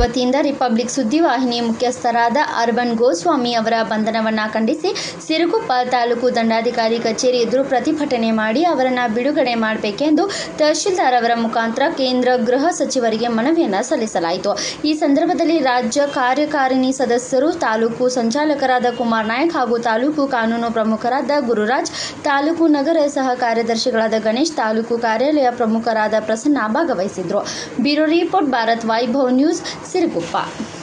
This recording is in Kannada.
ವತಿಯಿಂದ ರಿಪಬ್ಲಿಕ್ ಸುದ್ದಿವಾಹಿನಿ ಮುಖ್ಯಸ್ಥರಾದ ಅರ್ಬನ್ ಗೋಸ್ವಾಮಿ ಅವರ ಬಂಧನವನ್ನು ಖಂಡಿಸಿ ಸಿರುಗುಪ್ಪ ತಾಲೂಕು ದಂಡಾಧಿಕಾರಿ ಕಚೇರಿ ಎದುರು ಪ್ರತಿಭಟನೆ ಮಾಡಿ ಅವರನ್ನು ಬಿಡುಗಡೆ ಮಾಡಬೇಕೆಂದು ತಹಶೀಲ್ದಾರ್ ಅವರ ಮುಖಾಂತರ ಕೇಂದ್ರ ಗೃಹ ಸಚಿವರಿಗೆ ಮನವಿಯನ್ನು ಸಲ್ಲಿಸಲಾಯಿತು ಈ ಸಂದರ್ಭದಲ್ಲಿ ರಾಜ್ಯ ಕಾರ್ಯಕಾರಿಣಿ ಸದಸ್ಯರು ತಾಲೂಕು ಸಂಚಾಲಕರಾದ ಕುಮಾರ್ ನಾಯಕ್ ಹಾಗೂ ತಾಲೂಕು ಕಾನೂನು ಪ್ರಮುಖರಾದ ಗುರುರಾಜ್ ತಾಲೂಕು ನಗರ ಸಹ ಕಾರ್ಯದರ್ಶಿಗಳಾದ ಗಣೇಶ್ ತಾಲೂಕು ಕಾರ್ಯಾಲಯ ಪ್ರಮುಖರಾದ ಪ್ರಸನ್ನ ಭಾಗವಹಿಸಿದ್ರು bureau report Bharat Vaibhav news Siruguppa